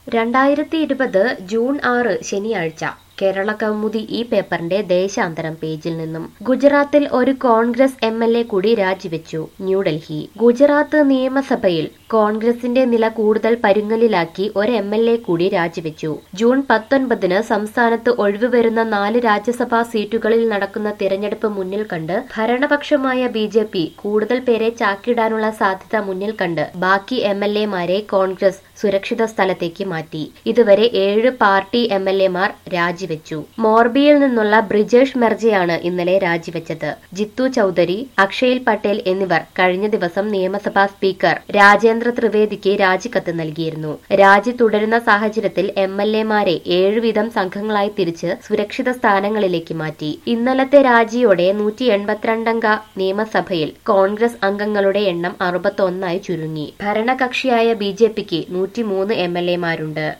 രണ്ടായിരത്തി ഇരുപത് ജൂൺ ആറ് ശനിയാഴ്ച കേരള കൗമുദി ഈ പേപ്പറിന്റെ ദേശാന്തരം പേജിൽ നിന്നും ഗുജറാത്തിൽ ഒരു കോൺഗ്രസ് എം എൽ എ കൂടി രാജിവെച്ചു ന്യൂഡൽഹി ഗുജറാത്ത് നിയമസഭയിൽ കോൺഗ്രസിന്റെ നില കൂടുതൽ പരുങ്ങലിലാക്കി ഒരു എം എൽ എ കൂടി രാജിവെച്ചു ജൂൺ പത്തൊൻപതിന് സംസ്ഥാനത്ത് ഒഴിവുവരുന്ന നാല് രാജ്യസഭാ സീറ്റുകളിൽ നടക്കുന്ന തിരഞ്ഞെടുപ്പ് മുന്നിൽ കണ്ട് ഭരണപക്ഷമായ ബി ജെ പി കൂടുതൽ പേരെ ചാക്കിടാനുള്ള സാധ്യത മുന്നിൽ കണ്ട് ബാക്കി എം എൽ എമാരെ കോൺഗ്രസ് സുരക്ഷിത സ്ഥലത്തേക്ക് മാറ്റി ഇതുവരെ ഏഴ് പാർട്ടി എം എൽ എമാർ രാജിവെച്ചു മോർബിയിൽ നിന്നുള്ള ബ്രിജേഷ് മെർജയാണ് ഇന്നലെ രാജിവെച്ചത് ജിത്തു ചൌധരി അക്ഷയിൽ പട്ടേൽ എന്നിവർ കഴിഞ്ഞ ദിവസം നിയമസഭാ സ്പീക്കർ രാജേന്ദ്ര ത്രിവേദിക്ക് രാജിക്കത്ത് നൽകിയിരുന്നു രാജി തുടരുന്ന സാഹചര്യത്തിൽ എം എൽ എമാരെ ഏഴുവീതം സംഘങ്ങളായി തിരിച്ച് സുരക്ഷിത സ്ഥാനങ്ങളിലേക്ക് മാറ്റി ഇന്നലത്തെ രാജിയോടെ നൂറ്റി എൺപത്തിരണ്ടംഗ നിയമസഭയിൽ കോൺഗ്രസ് അംഗങ്ങളുടെ എണ്ണം അറുപത്തൊന്നായി ചുരുങ്ങി ഭരണകക്ഷിയായ ബി ജെ പിക്ക് നൂറ്റിമൂന്ന് എം എൽ എമാരുണ്ട്